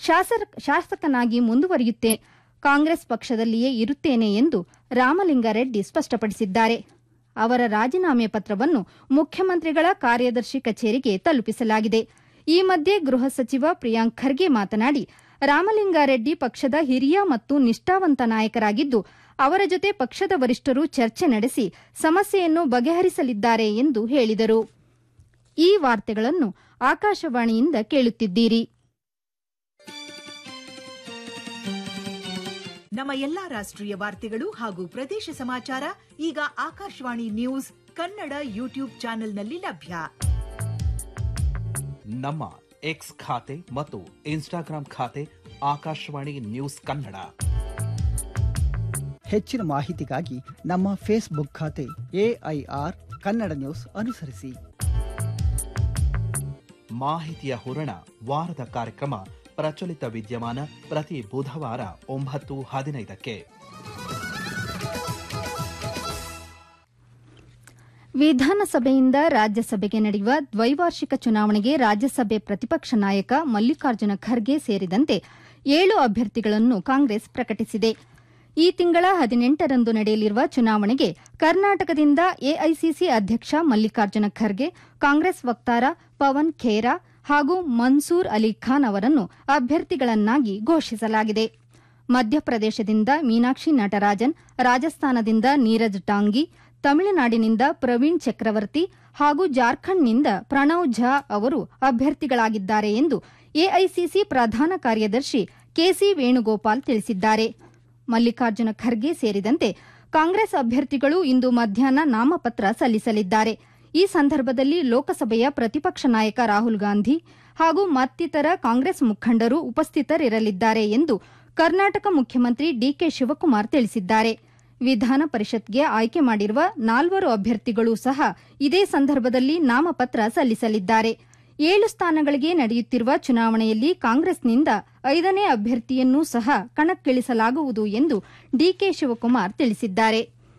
ಶಾಸಕನಾಗಿ ಮುಂದುವರಿಯುತ್ತೇ ಕಾಂಗ್ರೆಸ್ ಪಕ್ಷದಲ್ಲಿಯೇ ಇರುತ್ತೇನೆ ಎಂದು ರಾಮಲಿಂಗಾರೆಡ್ಡಿ ಸ್ಪಷ್ಟಪಡಿಸಿದ್ದಾರೆ ಅವರ ರಾಜೀನಾಮೆ ಪತ್ರವನ್ನು ಮುಖ್ಯಮಂತ್ರಿಗಳ ಕಾರ್ಯದರ್ಶಿ ಕಚೇರಿಗೆ ತಲುಪಿಸಲಾಗಿದೆ ಈ ಮಧ್ಯೆ ಗೃಹ ಸಚಿವ ಪ್ರಿಯಾಂಕ್ ಖರ್ಗೆ ಮಾತನಾಡಿ ರಾಮಲಿಂಗಾರೆಡ್ಡಿ ಪಕ್ಷದ ಹಿರಿಯ ಮತ್ತು ನಿಷ್ಠಾವಂತ ನಾಯಕರಾಗಿದ್ದು ಅವರ ಜೊತೆ ಪಕ್ಷದ ವರಿಷ್ಠರು ಚರ್ಚೆ ನಡೆಸಿ ಸಮಸ್ಯೆಯನ್ನು ಬಗೆಹರಿಸಲಿದ್ದಾರೆ ಎಂದು ಹೇಳಿದರು ಈ ವಾರ್ತೆಗಳನ್ನು ಆಕಾಶವಾಣಿಯಿಂದ ಕೇಳುತ್ತಿದ್ದೀರಿ ನಮ್ಮ ಎಲ್ಲಾ ರಾಷ್ಟ್ರೀಯ ವಾರ್ತೆಗಳು ಹಾಗೂ ಪ್ರದೇಶ ಸಮಾಚಾರ ಈಗ ಆಕಾಶವಾಣಿ ನ್ಯೂಸ್ ಕನ್ನಡ ಯೂಟ್ಯೂಬ್ ಚಾನೆಲ್ನಲ್ಲಿ ಲಭ್ಯ ನಮ್ಮ ಎಕ್ಸ್ ಖಾತೆ ಮತ್ತು ಇನ್ಸ್ಟಾಗ್ರಾಂ ಖಾತೆ ಆಕಾಶವಾಣಿ ನ್ಯೂಸ್ ಕನ್ನಡ ಹೆಚ್ಚಿನ ಮಾಹಿತಿಗಾಗಿ ನಮ್ಮ ಫೇಸ್ಬುಕ್ ಖಾತೆ ಎಐಆರ್ ಕನ್ನಡ ನ್ಯೂಸ್ ಅನುಸರಿಸಿ ಮಾಹಿತಿಯ ಹೂರಣ ವಾರದ ಕಾರ್ಯಕ್ರಮ ಪ್ರಚಲಿತ ವಿದ್ಯಮಾನ ಪ್ರತಿ ಬುಧವಾರ ಒಂಬತ್ತು ಹದಿನೈದಕ್ಕೆ ವಿಧಾನಸಭೆಯಿಂದ ರಾಜ್ಯಸಭೆಗೆ ನಡೆಯುವ ದ್ವೈವಾರ್ಷಿಕ ಚುನಾವಣೆಗೆ ರಾಜ್ಯಸಭೆ ಪ್ರತಿಪಕ್ಷ ನಾಯಕ ಮಲ್ಲಿಕಾರ್ಜುನ ಖರ್ಗೆ ಸೇರಿದಂತೆ ಏಳು ಅಭ್ಯರ್ಥಿಗಳನ್ನು ಕಾಂಗ್ರೆಸ್ ಪ್ರಕಟಿಸಿದೆ ಈ ತಿಂಗಳ ಹದಿನೆಂಟರಂದು ನಡೆಯಲಿರುವ ಚುನಾವಣೆಗೆ ಕರ್ನಾಟಕದಿಂದ ಎಐಸಿಸಿ ಅಧ್ಯಕ್ಷ ಮಲ್ಲಿಕಾರ್ಜುನ ಖರ್ಗೆ ಕಾಂಗ್ರೆಸ್ ವಕ್ತಾರ ಪವನ್ ಖೇರಾ ಹಾಗೂ ಮನ್ಸೂರ್ ಅಲಿ ಖಾನ್ ಅವರನ್ನು ಅಭ್ಯರ್ಥಿಗಳನ್ನಾಗಿ ಘೋಷಿಸಲಾಗಿದೆ ಮಧ್ಯಪ್ರದೇಶದಿಂದ ಮೀನಾಕ್ಷಿ ನಟರಾಜನ್ ರಾಜಸ್ಥಾನದಿಂದ ನೀರಜ್ ಟಾಂಗಿ ತಮಿಳುನಾಡಿನಿಂದ ಪ್ರವೀಣ್ ಚಕ್ರವರ್ತಿ ಹಾಗೂ ಜಾರ್ಖಂಡ್ನಿಂದ ಪ್ರಣವ್ ಝಾ ಅವರು ಅಭ್ಯರ್ಥಿಗಳಾಗಿದ್ದಾರೆ ಎಂದು ಎಐಸಿಸಿ ಪ್ರಧಾನ ಕಾರ್ಯದರ್ಶಿ ಕೆಸಿ ವೇಣುಗೋಪಾಲ್ ತಿಳಿಸಿದ್ದಾರೆ ಮಲ್ಲಿಕಾರ್ಜುನ ಖರ್ಗೆ ಸೇರಿದಂತೆ ಕಾಂಗ್ರೆಸ್ ಅಭ್ಯರ್ಥಿಗಳು ಇಂದು ಮಧ್ಯಾಹ್ನ ನಾಮಪತ್ರ ಸಲ್ಲಿಸಲಿದ್ದಾರೆ ಈ ಸಂದರ್ಭದಲ್ಲಿ ಲೋಕಸಭೆಯ ಪ್ರತಿಪಕ್ಷ ನಾಯಕ ರಾಹುಲ್ ಗಾಂಧಿ ಹಾಗೂ ಮತ್ತಿತರ ಕಾಂಗ್ರೆಸ್ ಮುಖಂಡರು ಉಪಸ್ಥಿತರಿರಲಿದ್ದಾರೆ ಎಂದು ಕರ್ನಾಟಕ ಮುಖ್ಯಮಂತ್ರಿ ಡಿಕೆ ಶಿವಕುಮಾರ್ ತಿಳಿಸಿದ್ದಾರೆ ವಿಧಾನ ಪರಿಷತ್ಗೆ ಆಯ್ಕೆ ಮಾಡಿರುವ ನಾಲ್ವರು ಅಭ್ಯರ್ಥಿಗಳು ಸಹ ಇದೇ ಸಂದರ್ಭದಲ್ಲಿ ನಾಮಪತ್ರ ಸಲ್ಲಿಸಲಿದ್ದಾರೆ ಏಳು ಸ್ಥಾನಗಳಿಗೆ ನಡೆಯುತ್ತಿರುವ ಚುನಾವಣೆಯಲ್ಲಿ ಕಾಂಗ್ರೆಸ್ನಿಂದ ಐದನೇ ಅಭ್ಯರ್ಥಿಯನ್ನೂ ಸಹ ಕಣಕ್ಕಿಳಿಸಲಾಗುವುದು ಎಂದು ಡಿಕೆ ಶಿವಕುಮಾರ್ ತಿಳಿಸಿದ್ದಾರೆ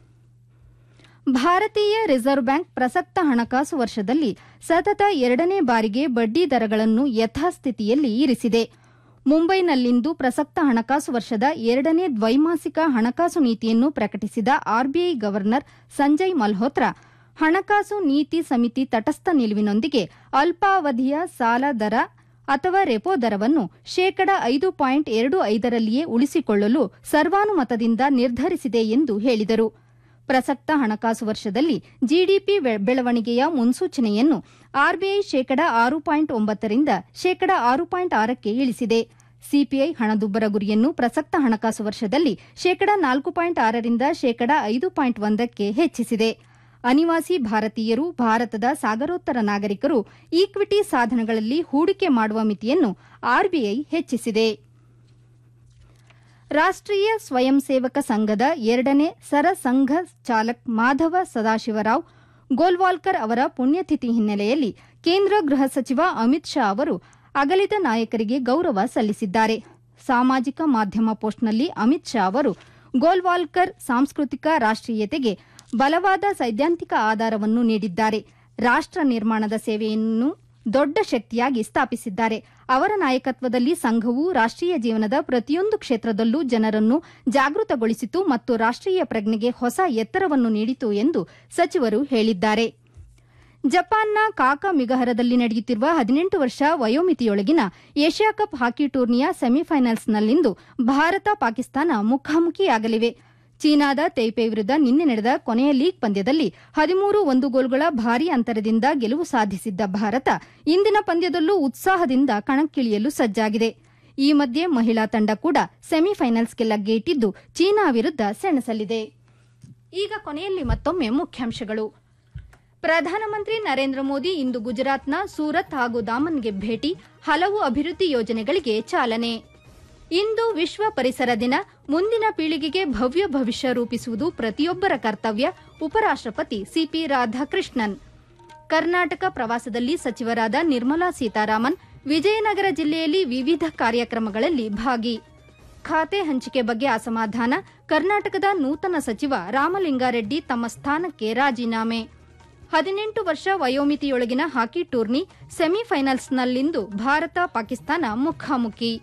ಭಾರತೀಯ ರಿಸರ್ವ್ ಬ್ಯಾಂಕ್ ಪ್ರಸಕ್ತ ಹಣಕಾಸು ವರ್ಷದಲ್ಲಿ ಸತತ ಎರಡನೇ ಬಾರಿಗೆ ಬಡ್ಡಿ ದರಗಳನ್ನು ಯಥಾಸ್ಥಿತಿಯಲ್ಲಿ ಇರಿಸಿದೆ ಮುಂಬೈನಲ್ಲಿಂದು ಪ್ರಸಕ್ತ ಹಣಕಾಸು ವರ್ಷದ ಎರಡನೇ ದ್ವೈಮಾಸಿಕ ಹಣಕಾಸು ನೀತಿಯನ್ನು ಪ್ರಕಟಿಸಿದ ಆರ್ಬಿಐ ಗವರ್ನರ್ ಸಂಜಯ್ ಮಲ್ಹೋತ್ರಾ ಹಣಕಾಸು ನೀತಿ ಸಮಿತಿ ತಟಸ್ಥ ನಿಲುವಿನೊಂದಿಗೆ ಅಲ್ಪಾವಧಿಯ ಸಾಲ ದರ ಅಥವಾ ರೆಪೋ ದರವನ್ನು ಶೇಕಡ ಐದು ಪಾಯಿಂಟ್ ಎರಡು ಐದರಲ್ಲಿಯೇ ಉಳಿಸಿಕೊಳ್ಳಲು ಸರ್ವಾನುಮತದಿಂದ ನಿರ್ಧರಿಸಿದೆ ಎಂದು ಹೇಳಿದರು ಪ್ರಸಕ್ತ ಹಣಕಾಸು ವರ್ಷದಲ್ಲಿ ಜಿಡಿಪಿ ಬೆಳವಣಿಗೆಯ ಮುನ್ಸೂಚನೆಯನ್ನು ಆರ್ಬಿಐ ಶೇಕಡ ಆರು ಪಾಯಿಂಟ್ ಒಂಬತ್ತರಿಂದ ಶೇಕಡ ಆರು ಪಾಯಿಂಟ್ ಆರಕ್ಕೆ ಇಳಿಸಿದೆ ಸಿಪಿಐ ಹಣದುಬ್ಬರ ಗುರಿಯನ್ನು ಪ್ರಸಕ್ತ ಹಣಕಾಸು ವರ್ಷದಲ್ಲಿ ಶೇಕಡ ನಾಲ್ಕು ಪಾಯಿಂಟ್ ಆರರಿಂದ ಶೇಕಡ ಐದು ಪಾಯಿಂಟ್ ಒಂದಕ್ಕೆ ಹೆಚ್ಚಿಸಿದೆ ಅನಿವಾಸಿ ಭಾರತೀಯರು ಭಾರತದ ಸಾಗರೋತ್ತರ ನಾಗರಿಕರು ಈಕ್ವಿಟಿ ಸಾಧನಗಳಲ್ಲಿ ಹೂಡಿಕೆ ಮಾಡುವ ಮಿತಿಯನ್ನು ಆರ್ಬಿಐ ಹೆಚ್ಚಿಸಿದೆ ರಾಷ್ಟ್ರೀಯ ಸ್ವಯಂ ಸೇವಕ ಸಂಘದ ಎರಡನೇ ಸರ ಸಂಘ ಚಾಲಕ್ ಮಾಧವ ಸದಾಶಿವರಾವ್ ಗೋಲ್ವಾಲ್ಕರ್ ಅವರ ಪುಣ್ಯತಿಥಿ ಹಿನ್ನೆಲೆಯಲ್ಲಿ ಕೇಂದ್ರ ಗೃಹ ಸಚಿವ ಅಮಿತ್ ಶಾ ಅವರು ಅಗಲಿದ ನಾಯಕರಿಗೆ ಗೌರವ ಸಲ್ಲಿಸಿದ್ದಾರೆ ಸಾಮಾಜಿಕ ಮಾಧ್ಯಮ ಪೋಸ್ಟ್ನಲ್ಲಿ ಅಮಿತ್ ಶಾ ಅವರು ಗೋಲ್ವಾಲ್ಕರ್ ಸಾಂಸ್ಕೃತಿಕ ರಾಷ್ಟ್ರೀಯತೆಗೆ ಬಲವಾದ ಸೈದ್ಧಾಂತಿಕ ಆಧಾರವನ್ನು ನೀಡಿದ್ದಾರೆ ರಾಷ್ಟ್ರ ನಿರ್ಮಾಣದ ಸೇವೆಯನ್ನು ದೊಡ್ಡ ಶಕ್ತಿಯಾಗಿ ಸ್ಥಾಪಿಸಿದ್ದಾರೆ ಅವರ ನಾಯಕತ್ವದಲ್ಲಿ ಸಂಘವು ರಾಷ್ಟ್ರೀಯ ಜೀವನದ ಪ್ರತಿಯೊಂದು ಕ್ಷೇತ್ರದಲ್ಲೂ ಜನರನ್ನು ಜಾಗೃತಗೊಳಿಸಿತು ಮತ್ತು ರಾಷ್ಟ್ರೀಯ ಪ್ರಜ್ಞೆಗೆ ಹೊಸ ಎತ್ತರವನ್ನು ನೀಡಿತು ಎಂದು ಸಚಿವರು ಹೇಳಿದ್ದಾರೆ ಜಪಾನ್ನ ಕಾಕಾ ಮಿಗಹರದಲ್ಲಿ ನಡೆಯುತ್ತಿರುವ ಹದಿನೆಂಟು ವರ್ಷ ವಯೋಮಿತಿಯೊಳಗಿನ ಏಷ್ಯಾ ಕಪ್ ಹಾಕಿ ಟೂರ್ನಿಯ ಸೆಮಿಫೈನಲ್ಸ್ನಲ್ಲಿಂದು ಭಾರತ ಪಾಕಿಸ್ತಾನ ಮುಖಾಮುಖಿಯಾಗಲಿವೆ ಚೀನಾದ ತೈಪೆ ವಿರುದ್ಧ ನಿನ್ನೆ ನಡೆದ ಕೊನೆಯ ಲೀಗ್ ಪಂದ್ಯದಲ್ಲಿ ಹದಿಮೂರು ಒಂದು ಗೋಲ್ಗಳ ಭಾರೀ ಅಂತರದಿಂದ ಗೆಲುವು ಸಾಧಿಸಿದ್ದ ಭಾರತ ಇಂದಿನ ಪಂದ್ಯದಲ್ಲೂ ಉತ್ಸಾಹದಿಂದ ಕಣಕ್ಕಿಳಿಯಲು ಸಜ್ಜಾಗಿದೆ ಈ ಮಧ್ಯೆ ಮಹಿಳಾ ತಂಡ ಕೂಡ ಸೆಮಿಫೈನಲ್ಸ್ಗೆ ಲಗ್ಗೆಯಿಟ್ಟಿದ್ದು ಚೀನಾ ವಿರುದ್ಧ ಸೆಣಸಲಿದೆ ಈಗ ಕೊನೆಯಲ್ಲಿ ಮತ್ತೊಮ್ಮೆ ಮುಖ್ಯಾಂಶಗಳು ಪ್ರಧಾನಮಂತ್ರಿ ನರೇಂದ್ರ ಮೋದಿ ಇಂದು ಗುಜರಾತ್ನ ಸೂರತ್ ಹಾಗೂ ದಾಮನ್ಗೆ ಭೇಟಿ ಹಲವು ಅಭಿವೃದ್ಧಿ ಯೋಜನೆಗಳಿಗೆ ಚಾಲನೆ ಇಂದು ವಿಶ್ವ ಪರಿಸರ ದಿನ ಮುಂದಿನ ಪೀಳಿಗೆಗೆ ಭವ್ಯ ಭವಿಷ್ಯ ರೂಪಿಸುವುದು ಪ್ರತಿಯೊಬ್ಬರ ಕರ್ತವ್ಯ ಉಪರಾಷ್ಟಪತಿ ಸಿಪಿ ರಾಧಾಕೃಷ್ಣನ್ ಕರ್ನಾಟಕ ಪ್ರವಾಸದಲ್ಲಿ ಸಚಿವರಾದ ನಿರ್ಮಲಾ ಸೀತಾರಾಮನ್ ವಿಜಯನಗರ ಜಿಲ್ಲೆಯಲ್ಲಿ ವಿವಿಧ ಕಾರ್ಯಕ್ರಮಗಳಲ್ಲಿ ಭಾಗಿ ಖಾತೆ ಹಂಚಿಕೆ ಬಗ್ಗೆ ಅಸಮಾಧಾನ ಕರ್ನಾಟಕದ ನೂತನ ಸಚಿವ ರಾಮಲಿಂಗಾರೆಡ್ಡಿ ತಮ್ಮ ಸ್ಥಾನಕ್ಕೆ ರಾಜೀನಾಮೆ ಹದಿನೆಂಟು ವರ್ಷ ವಯೋಮಿತಿಯೊಳಗಿನ ಹಾಕಿ ಟೂರ್ನಿ ಸೆಮಿಫೈನಲ್ಸ್ನಲ್ಲಿಂದು ಭಾರತ ಪಾಕಿಸ್ತಾನ ಮುಖಾಮುಖಿ